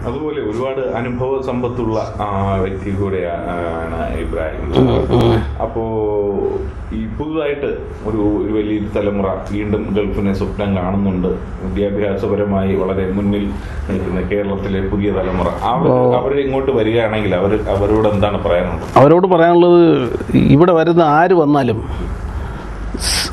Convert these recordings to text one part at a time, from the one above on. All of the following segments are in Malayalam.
അതുപോലെ ഒരുപാട് അനുഭവ സമ്പത്തുള്ള ആ, വ്യക്തി കൂടെയാണ് ഇബ്രാഹിം അപ്പോ ഈ പുതുതായിട്ട് ഒരു ഒരു വലിയ തലമുറ വീണ്ടും ഗൾഫിനെ സ്വപ്നം കാണുന്നുണ്ട് വിദ്യാഭ്യാസപരമായി വളരെ മുന്നിൽ നിൽക്കുന്ന കേരളത്തിലെ പുതിയ തലമുറ അവർ അവർ ഇങ്ങോട്ട് വരികയാണെങ്കിൽ അവർ അവരോട് എന്താണ് പറയാനുള്ളത് അവരോട് പറയാനുള്ളത് ഇവിടെ വരുന്ന ആര് വന്നാലും സ്-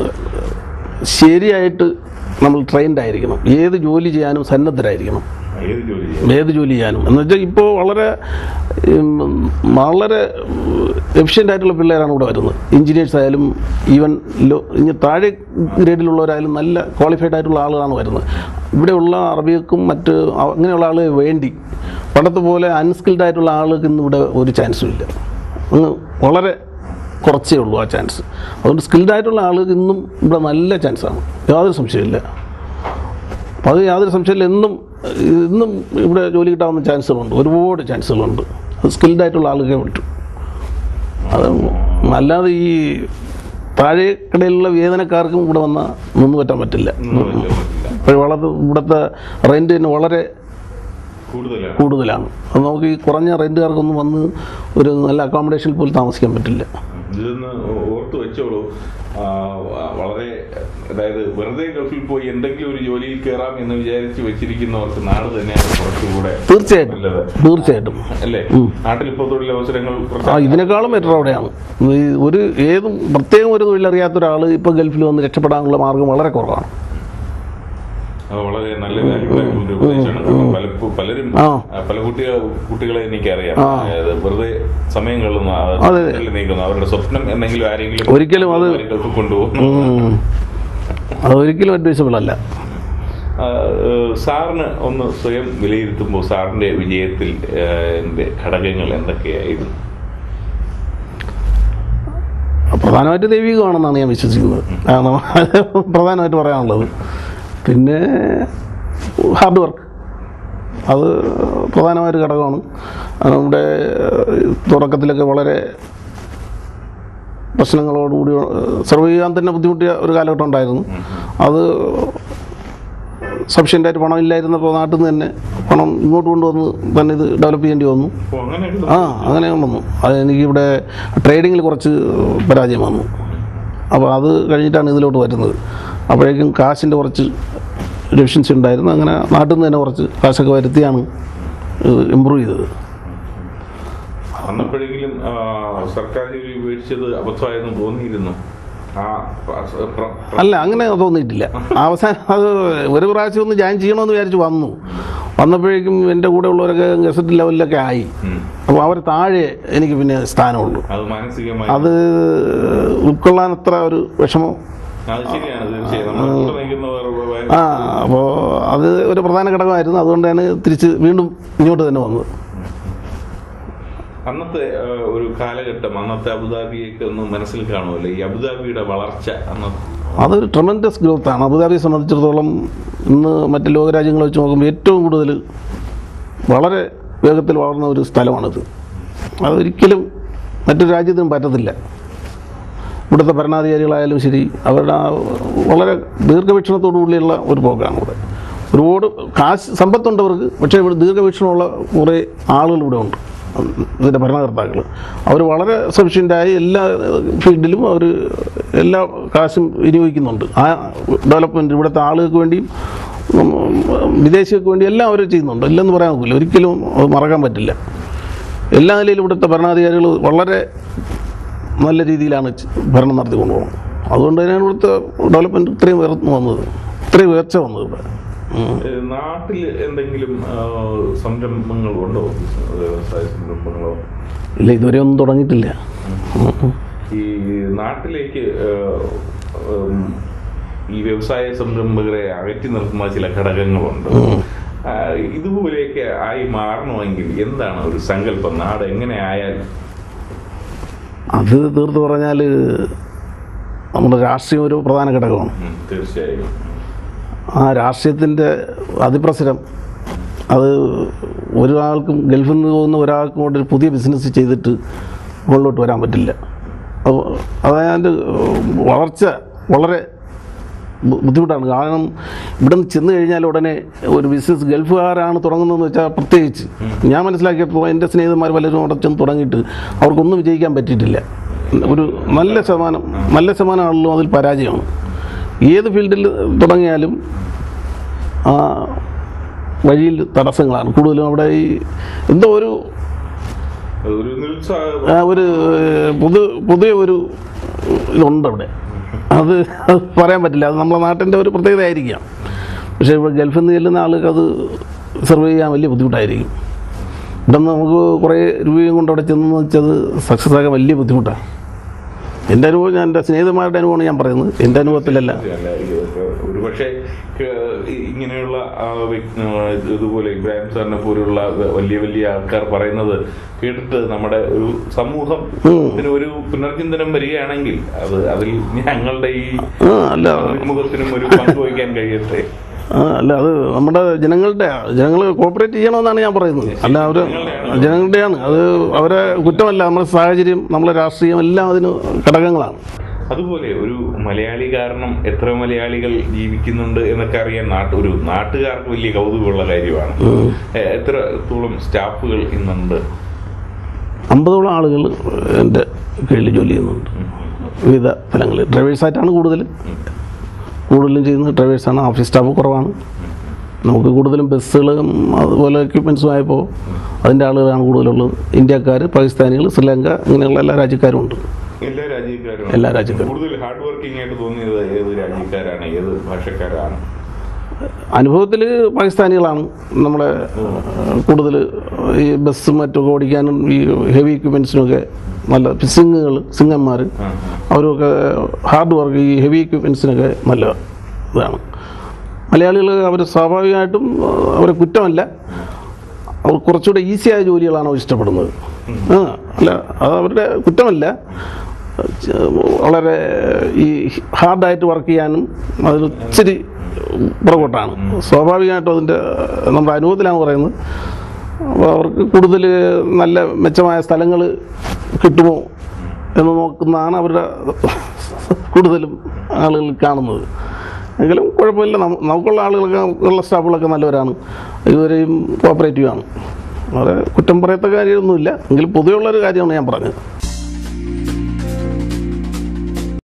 ശരിയായിട്ട് നമ്മൾ ട്രെയിൻഡ് ആയിരിക്കണം ഏത് ജോലി ചെയ്യാനും സന്നദ്ധരായിരിക്കണം ഏത് ജോലി ചെയ്യാൻ ഏത് ജോലി ചെയ്യാനും എന്ന് വെച്ചാൽ ഇപ്പോൾ വളരെ ഉം, വളരെ എഫിഷ്യൻ്റ് ആയിട്ടുള്ള പിള്ളേരാണ് ഇവിടെ വരുന്നത് എഞ്ചിനീയേഴ്സ് ആയാലും ഈവൻ ലോ ഇനി താഴെ ഗ്രേഡിലുള്ളവരായാലും നല്ല ക്വാളിഫൈഡ് ആയിട്ടുള്ള ആളുകളാണ് വരുന്നത് ഇവിടെയുള്ള അറബികൾക്കും മറ്റ് അ- അങ്ങനെയുള്ള ആളുകൾ വേണ്ടി പണ്ടത്തെ പോലെ അൺസ്കിൽഡ് ആയിട്ടുള്ള ആളുകൾക്ക് ഇന്ന് ഇവിടെ ഒരു ചാൻസും ഇല്ല അങ്ങ് വളരെ കുറച്ചേ ഉള്ളൂ ആ ചാൻസ് അതുകൊണ്ട് സ്കിൽഡ് ആയിട്ടുള്ള ആളുകൾക്ക് ഇന്നും ഇവിടെ നല്ല ചാൻസാണ് യാതൊരു സംശയമില്ല അപ്പോൾ അത് യാതൊരു സംശയമില്ല എന്നും ഇന്നും ഇവിടെ ജോലി കിട്ടാവുന്ന ചാൻസുകളുണ്ട് ഒരുപാട് ചാൻസുകളുണ്ട് അത് സ്കിൽഡ് ആയിട്ടുള്ള ആളുകളെ പറ്റും അത് അല്ലാതെ ഈ താഴെ കടയിലുള്ള വേദനക്കാർക്കും ഇവിടെ വന്നാൽ നിന്ന് പറ്റാൻ പറ്റില്ല ഒന്നും പറ്റില്ല. ഇപ്പോൾ വളരെ ഇവിടുത്തെ റെൻറ്റ് തന്നെ വളരെ കൂടുതലാണ് കൂടുതലാണ് അത് നമുക്ക് ഈ കുറഞ്ഞ റെൻറ്റുകാർക്കൊന്നും വന്ന് ഒരു നല്ല അക്കോമഡേഷനിൽ പോലും താമസിക്കാൻ പറ്റില്ല ഇതൊന്ന് ഓർത്ത് വെച്ചോളൂ ആ, വളരെ അതായത് വെറുതെ ഗൾഫിൽ പോയി എന്തെങ്കിലും ഒരു ജോലിയിൽ കയറാം എന്ന് വിചാരിച്ച് വെച്ചിരിക്കുന്നവർക്ക് നാട് തന്നെയാണ് കുറച്ചുകൂടെ തീർച്ചയായിട്ടും നല്ലത് തീർച്ചയായിട്ടും അല്ലേ നാട്ടിൽ ഇപ്പോൾ തൊഴിലവസരങ്ങൾ കുറച്ച് ആ ഇതിനേക്കാളും ബെറ്റർ അവിടെയാണ് ഈ ഒരു ഏതും പ്രത്യേകം ഒരു തൊഴിലറിയാത്ത ഒരാൾ ഇപ്പോൾ ഗൾഫിൽ വന്ന് രക്ഷപ്പെടാനുള്ള മാർഗം വളരെ കുറവാണ് അത് വളരെ നല്ല കാര്യങ്ങളായിട്ടുള്ള ഒരു ഉപദേശമാണ് കാരണം പലപ്പോ- പലരും ആ. ആ, പല കുട്ടികൾ കുട്ടികളെ എനിക്കറിയാം അതായത് വെറുതെ സമയം കളയുന്ന അതെ. നീക്കുന്നു അവരുടെ സ്വപ്നം എന്തെങ്കിലും ആരെങ്കിലും ഒരിക്കലും അത് അവരെ ഗൾഫിൽ കൊണ്ടുപോകും ഉം. അതൊരിക്കലും അഡ്വൈസബിൾ അല്ല ആ, ഏഹ്, സാറിന് ഒന്ന് സ്വയം വിലയിരുത്തുമ്പോൾ സാറിന്റെ വിജയത്തിൽ ഏഹ്, ന്റെ ഘടകങ്ങൾ എന്തൊക്കെയായിരുന്നു പ്രധാനമായിട്ട് ദൈവികമാണെന്നാണ് ഞാൻ വിശ്വസിക്കുന്നത് കാരണം അത് പ്രധാനമായിട്ട് പറയാനുള്ളത് പിന്നെ ഹാർഡ് വർക്ക് അത് പ്രധാനമായൊരു ഘടകമാണ് കാരണം ഇവിടെ തുടക്കത്തിലൊക്കെ വളരെ പ്രശ്നങ്ങളോടുകൂടി സർവ് ചെയ്യാൻ തന്നെ ബുദ്ധിമുട്ടിയ ഒരു കാലഘട്ടം ഉണ്ടായിരുന്നു അത് സഫീഷ്യൻ്റ് ആയിട്ട് പണം ഇല്ലായിരുന്നപ്പോൾ നാട്ടിൽ നിന്ന് തന്നെ പണം ഇങ്ങോട്ട് കൊണ്ടുവന്ന് തന്നെ ഇത് ഡെവലപ്പ് ചെയ്യേണ്ടി വന്നു അപ്പോൾ അങ്ങനെ ഒരു ആ അങ്ങനെ വന്നു അത് എനിക്കിവിടെ ട്രേഡിങ്ങിൽ കുറച്ച് പരാജയം വന്നു അപ്പോൾ അത് കഴിഞ്ഞിട്ടാണ് ഇതിലോട്ട് വരുന്നത് അപ്പോഴേക്കും കാശിൻ്റെ കുറച്ച് ഡെഫിഷ്യൻസി ഉണ്ടായിരുന്നു അങ്ങനെ നാട്ടിൽ നിന്ന് തന്നെ കുറച്ച് കാശൊക്കെ വരുത്തിയാണ് ഇമ്പ്രൂവ് ചെയ്തത് വന്നപ്പോഴെങ്കിലും ആ, സർക്കാർ ജോലി ഉപേക്ഷിച്ചത് അബദ്ധമായെന്ന് തോന്നിയിരുന്നു ആ പ്ര- പ്ര- പ്ര- അല്ല അങ്ങനെ തോന്നിയിട്ടില്ല അവസാനം അത് ഒരു പ്രാവശ്യം ഒന്ന് ജോയിൻ ചെയ്യണമെന്ന് വിചാരിച്ച് വന്നു വന്നപ്പോഴേക്കും എൻ്റെ കൂടെ ഉള്ളവരൊക്കെ ഗസറ്റ് ലെവലിലൊക്കെ ആയി ഉം. അപ്പോൾ അവർ താഴെ എനിക്ക് പിന്നെ സ്ഥാനമുള്ളൂ അത് മാനസികമായി അത് ഉൾക്കൊള്ളാൻ അത്ര ഒരു വിഷമം അത് ശരിയാണ് തീർച്ചയായും നമ്മൾ കൂടെ നിൽക്കുന്നവർ ഭയ- ആ അപ്പോൾ അത് ഒരു പ്രധാന ഘടകമായിരുന്നു അതുകൊണ്ടാണ് തിരിച്ച് വീണ്ടും ഇങ്ങോട്ട് തന്നെ വന്നത് അന്നത്തെ ആ, ഒരു കാലഘട്ടം അന്നത്തെ അബുദാബിയൊക്കെ ഒന്ന് മനസ്സിൽ കാണുമല്ലോ ഈ അബുദാബിയുടെ വളർച്ച അന്ന് അതൊരു ട്രമൻഡസ് ഗ്രോത്താണ് അബുദാബിയെ സംബന്ധിച്ചിടത്തോളം ഇന്ന് മറ്റ് ലോകരാജ്യങ്ങളെ വെച്ച് നോക്കുമ്പോൾ ഏറ്റവും കൂടുതൽ വളരെ വേഗത്തിൽ വളർന്ന ഒരു സ്ഥലമാണിത് അതൊരിക്കലും മറ്റൊരു രാജ്യത്തിനും പറ്റത്തില്ല ഇവിടുത്തെ ഭരണാധികാരികളായാലും ശരി അവരുടെ ആ വളരെ ദീർഘവീക്ഷണത്തോടു കൂടിയുള്ള ഒരു പ്രോഗ്രാം ഇവിടെ ഒരുപാട് കാശ് സമ്പത്തുണ്ടവർക്ക് പക്ഷേ ഇവിടെ ദീർഘവീക്ഷണമുള്ള കുറേ ആളുകൾ ഇവിടെ ഉണ്ട് ഇതിൻ്റെ ഭരണകർത്താക്കൾ അവർ വളരെ സഫീഷ്യൻ്റായി എല്ലാ ഫീൽഡിലും അവർ എല്ലാ കാശും വിനിയോഗിക്കുന്നുണ്ട് ആ ഡെവലപ്മെൻറ്റ് ഇവിടുത്തെ ആളുകൾക്ക് വേണ്ടിയും ഉം, വിദേശികൾക്ക് വേണ്ടി എല്ലാം അവർ ചെയ്യുന്നുണ്ട് ഇല്ലെന്ന് പറയാൻ നോക്കില്ല ഒരിക്കലും അത് മറക്കാൻ പറ്റില്ല എല്ലാ നിലയിലും ഇവിടുത്തെ ഭരണാധികാരികൾ വളരെ നല്ല രീതിയിലാണ് ചെ- ഭരണം നടത്തി കൊണ്ടുപോകുന്നത് അതുകൊണ്ട് തന്നെയാണ് ഇവിടുത്തെ ഡെവലപ്മെൻറ്റ് ഇത്രയും ഉയർന്നു വന്നത് ഇത്രയും ഉയർച്ച വന്നത് ഇവിടെ ഉം. ഏ, നാട്ടിൽ എന്തെങ്കിലും ആ, സംരംഭങ്ങൾ ഉണ്ടോ വ്യവസായ സംരംഭങ്ങളോ ഇല്ല ഇതുവരെ ഒന്നും തുടങ്ങിയിട്ടില്ല ഉം. ഈ നാട്ടിലേക്ക് ആ, ഉം, ഈ വ്യവസായ സംരംഭകരെ അകറ്റി നിർത്തുന്ന ചില ഘടകങ്ങളുണ്ട് ആ, ഇതുപോലെയൊക്കെ ആയി മാറണമെങ്കിൽ എന്താണ് ഒരു സങ്കല്പം നാട് എങ്ങനെ ആയാൽ അത് തീർത്ത് പറഞ്ഞാൽ നമ്മുടെ രാഷ്ട്രീയം ഒരു പ്രധാന ഘടകമാണ് ഉം, തീർച്ചയായും ആ രാഷ്ട്രീയത്തിൻ്റെ അതിപ്രസരം അത് ഒരാൾക്കും ഗൾഫിൽ നിന്ന് പോകുന്ന ഒരാൾക്കും കൊണ്ട് ഒരു പുതിയ ബിസിനസ് ചെയ്തിട്ട് മുകളിലോട്ട് വരാൻ പറ്റില്ല അപ്പോൾ അതതിൻ്റെ വളർച്ച വളരെ ബു- ബുദ്ധിമുട്ടാണ് കാരണം ഇവിടെ നിന്ന് ചെന്ന് കഴിഞ്ഞാൽ ഉടനെ ഒരു ബിസിനസ് ഗൾഫുകാരാണ് തുടങ്ങുന്നതെന്ന് വെച്ചാൽ പ്രത്യേകിച്ച് ഞാൻ മനസ്സിലാക്കിയപ്പോൾ എൻ്റെ സ്നേഹിതന്മാർ പലരും അവിടെ ചെന്ന് തുടങ്ങിയിട്ട് അവർക്കൊന്നും വിജയിക്കാൻ പറ്റിയിട്ടില്ല ഒരു നല്ല ശതമാനം നല്ല ശതമാനം ആളുകളും അതിൽ പരാജയമാണ് ഏത് ഫീൽഡിൽ തുടങ്ങിയാലും ആ വഴിയിൽ തടസ്സങ്ങളാണ് കൂടുതലും അവിടെ ഈ എന്തോ ഒരു ഒരു നിരുത്സാഹം ആ ഒരു ഏഹ്, പുതു പുതിയ ഒരു ഇതുണ്ട് അവിടെ അത് അത് പറയാൻ പറ്റില്ല അത് നമ്മളെ നാട്ടിൻ്റെ ഒരു പ്രത്യേകത ആയിരിക്കാം പക്ഷേ ഇപ്പോൾ ഗൾഫിൽ നിന്ന് ചെല്ലുന്ന ആൾക്ക് അത് സർവേ ചെയ്യാൻ വലിയ ബുദ്ധിമുട്ടായിരിക്കും ഇവിടെ നിന്ന് നമുക്ക് കുറേ രൂപയും കൊണ്ട് അവിടെ ചെന്ന് വെച്ചത് സക്സസ് ആകാൻ വലിയ ബുദ്ധിമുട്ടാണ് എൻ്റെ അനുഭവം ഞാൻ എൻ്റെ സ്നേഹിതന്മാരുടെ അനുഭവമാണ് ഞാൻ പറയുന്നത് എൻ്റെ അനുഭവത്തിലല്ല അല്ല, ഇത് ഒരു പക്ഷേ ഇങ്ങനെയുള്ള ആ വ്യക്- ആ, ഇതുപോലെ ഇബ്രാഹിം സാറിനെ പോലുള്ള വ- വലിയ വലിയ ആൾക്കാർ പറയുന്നത് കേട്ടിട്ട് നമ്മുടെ ഒരു സമൂഹം ഇതിന് ഒരു പുനർചിന്തനം വരികയാണെങ്കിൽ അത് അതിൽ ഞങ്ങളുടെ ഈ ആ അല്ല അഭിമുഖത്തിനും ഒരു പങ്ക് വഹിക്കാൻ കഴിയട്ടെ ആ, അല്ല അത് നമ്മുടെ ജനങ്ങളുടെ ജനങ്ങൾ കോപ്പറേറ്റ് ചെയ്യണമെന്നാണ് ഞാൻ പറയുന്നത് അല്ല അവർ ജനങ്ങളുടെയാണ് അത് അവരെ കുറ്റമല്ല നമ്മുടെ സാഹചര്യം നമ്മളെ രാഷ്ട്രീയം എല്ലാം അതിന് ഘടകങ്ങളാണ് അതുപോലെ ഒരു മലയാളി കാരണം എത്ര മലയാളികൾ ജീവിക്കുന്നുണ്ട് എന്നൊക്കെ അറിയാൻ നാട്ട് ഒരു നാട്ടുകാർക്ക് വലിയ കൗതുകമുള്ള കാര്യമാണ് എ- എത്രത്തോളം സ്റ്റാഫുകൾ ഇന്നുണ്ട് അമ്പതോളം ആളുകൾ എൻ്റെ കീഴിൽ ജോലി ചെയ്യുന്നുണ്ട് വിവിധ സ്ഥലങ്ങളിൽ ഡ്രൈവേഴ്സായിട്ടാണ് കൂടുതൽ കൂടുതലും ചെയ്യുന്നത് ഡ്രൈവേഴ്സാണ് ഓഫീസ് സ്റ്റാഫ് കുറവാണ് നമുക്ക് കൂടുതലും ബസ്സുകളും അതുപോലെ എക്യുപ്മെൻസും ആയപ്പോൾ അതിൻ്റെ ആളുകളാണ് കൂടുതലുള്ളത് ഇന്ത്യക്കാർ പാകിസ്ഥാനികൾ ശ്രീലങ്ക ഇങ്ങനെയുള്ള എല്ലാ രാജ്യക്കാരും ഉണ്ട് എല്ലാ രാജ്യക്കാരും എല്ലാ രാജ്യക്കാരും. കൂടുതൽ ഹാർഡ് വർക്കിംഗ് ആയിട്ട് തോന്നിയത് ഏത് രാജ്യക്കാരാണ് ഏത് ഭാഷക്കാരാണ് അനുഭവത്തിൽ പാകിസ്ഥാനികളാണ് നമ്മളെ കൂടുതൽ ഈ ബസ്സും മറ്റൊക്കെ ഓടിക്കാനും ഈ ഹെവി എക്യുപ്മെൻസിനൊക്കെ നല്ല സിംഗുകൾ സിംഗന്മാർ ആ, അവരൊക്കെ ഹാർഡ് വർക്ക് ഈ ഹെവി എക്യുപ്മെൻസിനൊക്കെ നല്ല ഇതാണ് മലയാളികൾ അവർ സ്വാഭാവികമായിട്ടും ആ, അവരെ കുറ്റമല്ല അവർ കുറച്ചുകൂടെ ഈസിയായ ജോലികളാണ് അവർ ഇഷ്ടപ്പെടുന്നത് ആ അല്ല അത് അവരുടെ കുറ്റമല്ല ച- വളരെ ഈ ഹാർഡായിട്ട് വർക്ക് ചെയ്യാനും അതിൽ ഇച്ചിരി പുറകോട്ടാണ് സ്വാഭാവികമായിട്ടും അതിൻ്റെ നമ്മുടെ അനുഭവത്തിലാണ് പറയുന്നത് അപ്പോൾ അവർക്ക് കൂടുതൽ നല്ല മെച്ചമായ സ്ഥലങ്ങൾ കിട്ടുമോ എന്ന് നോക്കുന്നതാണ് അവരുടെ കൂടുതലും ആളുകൾ കാണുന്നത് എങ്കിലും കുഴപ്പമില്ല നമു- നമുക്കുള്ള ആളുകളൊക്കെ ഉള്ള സ്റ്റാഫുകളൊക്കെ നല്ലവരാണ് ഇതുവരെയും കോപ്പറേറ്റീവ് ആണ് വളരെ കുറ്റം പറയത്ത കാര്യമൊന്നുമില്ല എങ്കിലും പൊതുവെയുള്ളൊരു കാര്യമാണ് ഞാൻ പറഞ്ഞത്